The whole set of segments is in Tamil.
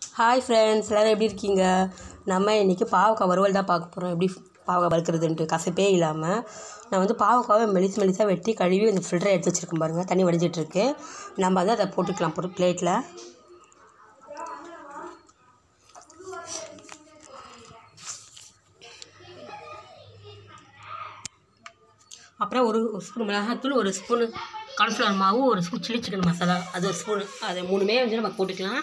ஹாய் ஃப்ரெண்ட்ஸ் எல்லோரும் எப்படி இருக்கீங்க நம்ம இன்றைக்கி பாவக்காய் வறுவல் தான் பார்க்க போகிறோம் எப்படி பாவக்காய் வறுக்கிறதுன்ட்டு கசப்பே இல்லாமல் நான் வந்து பாவக்காவை மெலிசு மெலிசாக வெட்டி கழுவி இந்த ஃபில்டரை எடுத்து வச்சுருக்கேன் பாருங்கள் தண்ணி வடிஞ்சிட்ருக்கு நம்ம வந்து அதை போட்டுக்கலாம் ஒரு பிளேட்டில் அப்புறம் ஒரு ஒரு ஸ்பூன் மிளகாத்தூள் ஒரு ஸ்பூன் கார்ன்ஃப்ளவர் மாவு ஒரு ஸ்பூன் சில்லி சிக்கன் மசாலா அது ஒரு ஸ்பூன் அது மூணுமே வந்து நம்ம போட்டுக்கலாம்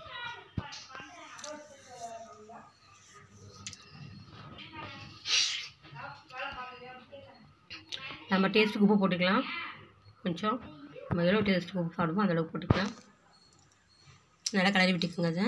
நம்ம டேஸ்ட்டுக்கு உப்பு போட்டுக்கலாம் கொஞ்சம் நம்ம எவ்வளோ டேஸ்ட்டுக்கு உப்பு சாப்பிடுமோ அந்த அளவுக்கு போட்டுக்கலாம் நல்லா கலரி விட்டுக்குங்க அதை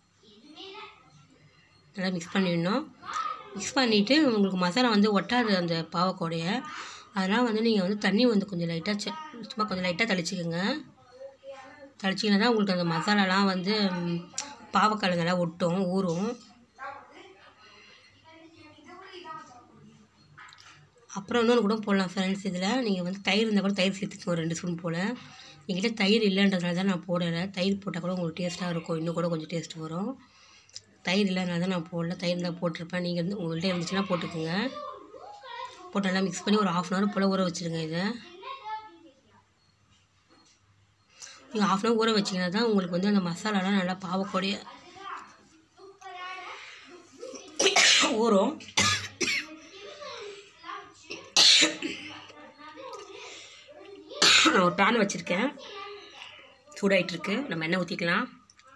நல்லா மிக்ஸ் பண்ணிடணும் மிக்ஸ் பண்ணிவிட்டு உங்களுக்கு மசாலா வந்து ஒட்டாது அந்த பாவக்கோடைய அதனால் வந்து நீங்கள் வந்து தண்ணி வந்து கொஞ்சம் லைட்டாக செ சும்மா கொஞ்சம் லைட்டாக தெளிச்சிக்கோங்க தெளிச்சிங்கன்னா தான் உங்களுக்கு அந்த மசாலாலாம் வந்து ம், பாவக்காய் நல்லா ஒட்டும் ஊறும் அப்புறம் இன்னொன்று கூட போடலாம் ஃப்ரெண்ட்ஸ் இதில் நீங்கள் வந்து தயிர் இருந்தால் கூட தயிர் சேர்த்துக்கோங்க ஒரு ரெண்டு ஸ்பூன் போல் என்கிட்ட தயிர் இல்லைன்றதுனால தான் நான் போடலை தயிர் போட்டால் கூட உங்களுக்கு டேஸ்ட்டாக இருக்கும் இன்னும் கூட கொஞ்சம் டேஸ்ட் வரும் தயிர் இல்லைனால தான் நான் போடல தயிர் இருந்தால் போட்டிருப்பேன் நீங்கள் வந்து உங்கள்கிட்ட இருந்துச்சுன்னா போட்டுக்கோங்க போட்டு நல்லா மிக்ஸ் பண்ணி ஒரு ஆஃப் அன் ஹவர் போல் ஊற வச்சுருங்க இதை நீங்கள் ஆஃப் அன் ஹவர் ஊற வச்சிங்கன்னா தான் உங்களுக்கு வந்து அந்த மசாலாலாம் நல்லா பாவக்கூடிய ஊறும் நான் ஒரு பேன் வச்சுருக்கேன் சூடாயிட்டிருக்கு நம்ம எண்ணெய் ஊற்றிக்கலாம்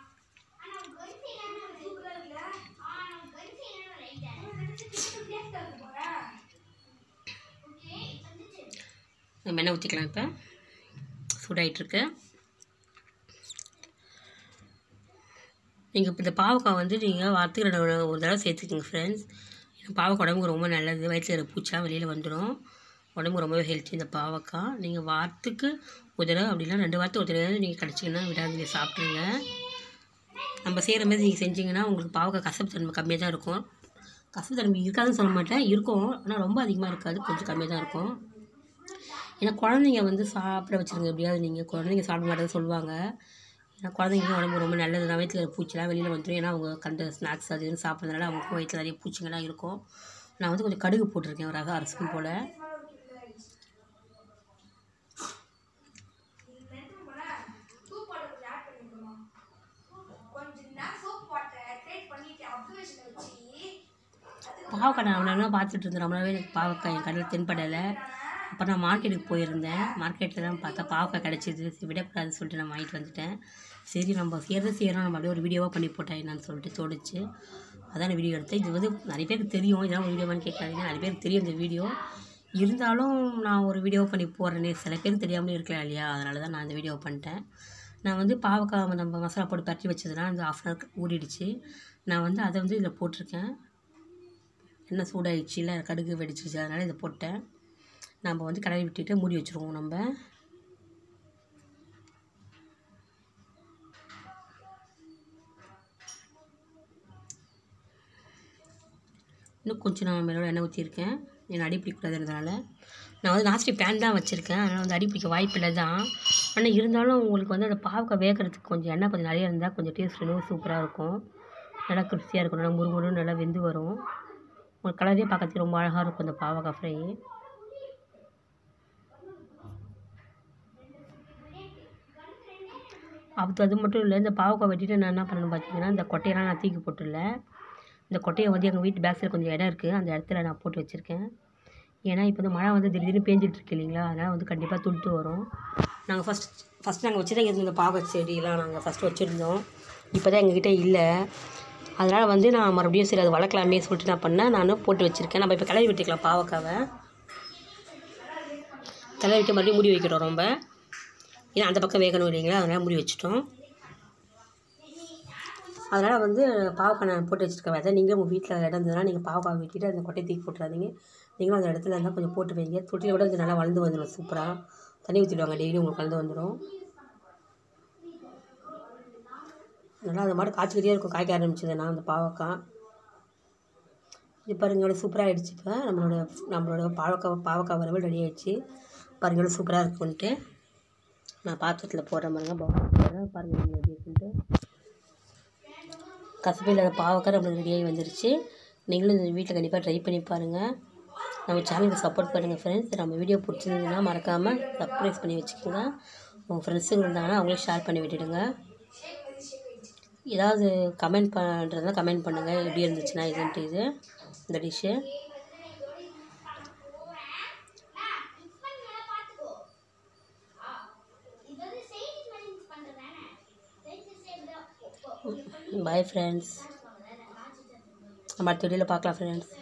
நம்ம எண்ணெய் ஊற்றிக்கலாம் இப்போ சூடாயிட்டிருக்கு நீங்கள் இப்போ இந்த பாவக்காய் வந்து நீங்கள் வாரத்துக்கு ரெண்டு ஒரு ஒரு தடவை சேர்த்துக்கோங்க ஃப்ரெண்ட்ஸ் ஏன்னா பாவக்காய் உடம்புக்கு ரொம்ப நல்லது வயிற்றில் இருக்கிற பூச்சா வெளியில் வந்துடும் உடம்புக்கு ரொம்பவே ஹெல்த்தி இந்த பாவக்காய் நீங்கள் வாரத்துக்கு ஒரு தடவை அப்படின்னா ரெண்டு வாரத்துக்கு ஒரு தடவை நீங்கள் கிடச்சிங்கன்னா விடாதீங்க சாப்பிட்ருங்க நம்ம செய்கிற மாதிரி நீங்கள் செஞ்சீங்கன்னா உங்களுக்கு பாவக்காய் கசப்பு தன்மை கம்மியாக தான் இருக்கும் கசப்பு தன்மை இருக்காதுன்னு சொல்ல மாட்டேன் இருக்கும் ஆனால் ரொம்ப அதிகமாக இருக்காது கொஞ்சம் கம்மியாக தான் இருக்கும் ஏன்னா குழந்தைங்க வந்து சாப்பிட வச்சுருங்க எப்படியாவது நீங்கள் குழந்தைங்க சாப்பிட மாட்டேன்னு சொல்லுவாங்க ஏன்னா குழந்தைங்க உடம்பு ரொம்ப நல்லது நான் வயிற்றில் பூச்சிலாம் வெளியில் வந்துடும் ஏன்னா அவங்க கண்ட ஸ்நாக்ஸ் அது இதுன்னு சாப்பிட்றதுனால அவங்களுக்கும் வயிற்றில் நிறைய பூச்சிங்கெல்லாம் இருக்கும் நான் வந்து கொஞ்சம் கடுகு போட்டிருக்கேன் ஒரு அரை அரை ஸ்பூன் போல் பாவக்காய் நான் ரொம்ப நேரம் பார்த்துட்டு இருந்தேன் ரொம்ப நாளாவே எனக்கு பாவக்காய் என் கடையில் தென்படலை அப்புறம் நான் மார்க்கெட்டுக்கு போயிருந்தேன் மார்க்கெட்டில் தான் பார்த்தா பாவக்காய் கிடச்சிது சரி விடக்கூடாதுன்னு சொல்லிட்டு நான் வாங்கிட்டு வந்துட்டேன் சரி நம்ம செய்கிறது செய்கிறோம் நம்ம அப்படியே ஒரு வீடியோவாக பண்ணி போட்டேன் என்னன்னு சொல்லிட்டு தோணுச்சு அதான் நான் வீடியோ எடுத்தேன் இது வந்து நிறைய பேருக்கு தெரியும் இதெல்லாம் ஒரு வீடியோவான்னு கேட்காதீங்க நிறைய பேருக்கு தெரியும் இந்த வீடியோ இருந்தாலும் நான் ஒரு வீடியோ பண்ணி போடுறேனே சில பேருக்கு தெரியாமலே இருக்கலாம் இல்லையா அதனால தான் நான் இந்த வீடியோ பண்ணிட்டேன் நான் வந்து பாவக்காய் நம்ம மசாலா போட்டு பரட்டி வச்சதுனா அந்த ஆஃப் அன் ஹவர் ஊறிடுச்சு நான் வந்து அதை வந்து இதில் போட்டிருக்கேன் எண்ணெய் சூடாயிடுச்சு இல்லை கடுகு வெடிச்சிருச்சு அதனால் இதை போட்டேன் நம்ம வந்து கடாய் விட்டுட்டு மூடி வச்சுருவோம் நம்ம இன்னும் கொஞ்சம் நான் மேலோட எண்ணெய் ஊற்றிருக்கேன் என் அடி பிடிக்கூடாதுன்றதுனால நான் வந்து நாஸ்டி பேன் தான் வச்சுருக்கேன் அதனால் வந்து அடி பிடிக்க வாய்ப்பில்லை தான் ஆனால் இருந்தாலும் உங்களுக்கு வந்து அந்த பாவக்காய் வேகிறதுக்கு கொஞ்சம் எண்ணெய் கொஞ்சம் நிறைய இருந்தால் கொஞ்சம் டேஸ்ட் இன்னும் சூப்பராக இருக்கும் நல்லா கிறிஸ்பியாக இருக்கும் நல்லா முறுமுறு நல்லா வெந்து வரும் உங்களுக்கு கலரே பார்க்கறதுக்கு ரொம்ப அழகாக இருக்கும் இந்த பாவக்காய் ஃப்ரை அப்போ அது மட்டும் இல்லை இந்த பாவக்காய் வெட்டிட்டு நான் என்ன பண்ணணும் பார்த்தீங்கன்னா இந்த கொட்டையெல்லாம் நான் தூக்கி போட்டுடல இந்த கொட்டையை வந்து எங்கள் வீட்டு பேக் சைடு கொஞ்சம் இடம் இருக்குது அந்த இடத்துல நான் போட்டு வச்சுருக்கேன் ஏன்னா இப்போ இந்த மழை வந்து திடீர்னு பேஞ்சிட்டு இருக்கு இல்லைங்களா அதனால் வந்து கண்டிப்பாக துளுத்து வரும் நாங்கள் ஃபஸ்ட் ஃபஸ்ட் நாங்கள் வச்சு தான் இந்த பாவக்காய் செடியெல்லாம் நாங்கள் ஃபஸ்ட்டு வச்சுருந்தோம் இப்போ தான் எங்ககிட்ட இல்லை அதனால் வந்து நான் மறுபடியும் சரி அது வளர்க்கலாமே சொல்லிட்டு நான் பண்ணேன் நான் போட்டு வச்சுருக்கேன் நம்ம இப்போ கிளறி விட்டுக்கலாம் பாவக்காவை கிளறி விட்டு மறுபடியும் மூடி வைக்கிறோம் ரொம்ப ஏன்னா அந்த பக்கம் வேகணும் இல்லைங்களா அதனால் மூடி வச்சுட்டோம் அதனால் வந்து பாவக்காய் நான் போட்டு வச்சுருக்க விதை நீங்களும் உங்கள் வீட்டில் இடம் இருந்ததுன்னா நீங்கள் பாவக்காய் வெட்டிட்டு அந்த கொட்டையை தூக்கி போட்டுறாதீங்க நீங்களும் அந்த இடத்துல இருந்தால் கொஞ்சம் போட்டு வைங்க தொட்டியில் கூட இது நல்லா வளர்ந்து வந்துடும் சூப்பராக தண்ணி ஊற்றிடுவாங்க டெய்லி உங்களுக்கு வளர்ந்து வந்துடும் நல்லா அது மாதிரி காய்ச்சிக்கிட்டே இருக்கும் காய்க்க ஆரம்பிச்சதுன்னா அந்த பாவக்காய் இது பாருங்க எவ்வளோ சூப்பராக ஆகிடுச்சு இப்போ நம்மளோட நம்மளோட பாவக்காய் பாவக்காய் வரவே ரெடி ஆயிடுச்சு பாருங்க எவ்வளோ சூப்பராக இருக்குன்ட்டு நான் பாத்திரத்தில் போடுற மாதிரிங்க பாருங்கள் நீங்கள் எப்படி இருக்குன்ட்டு கசப்பு இல்லாத பாவக்காய் நம்மளுக்கு ரெடியாகி வந்துருச்சு நீங்களும் இந்த வீட்டில் கண்டிப்பாக ட்ரை பண்ணி பாருங்கள் நம்ம சேனலுக்கு சப்போர்ட் பண்ணுங்கள் ஃப்ரெண்ட்ஸ் நம்ம வீடியோ பிடிச்சிருந்ததுன்னா மறக்காமல் சப்ஸ்கிரைப் பண்ணி வச்சுக்கோங்க உங்கள் ஃப்ரெண்ட்ஸுங்க இருந்தாங்கன்னா அவங்களே ஷேர் பண்ணி விட்டுடுங்க ஏதாவது கமெண்ட் பண்ணுறதுனா கமெண்ட் பண்ணுங்கள் எப்படி இருந்துச்சுன்னா இதுன்ட்டு இது இந்த டிஷ்ஷு பாய் ஃப்ரெண்ட்ஸ் நம்ம அடுத்த வீடியோவில் பார்க்கலாம் ஃப்ரெண்ட்ஸ்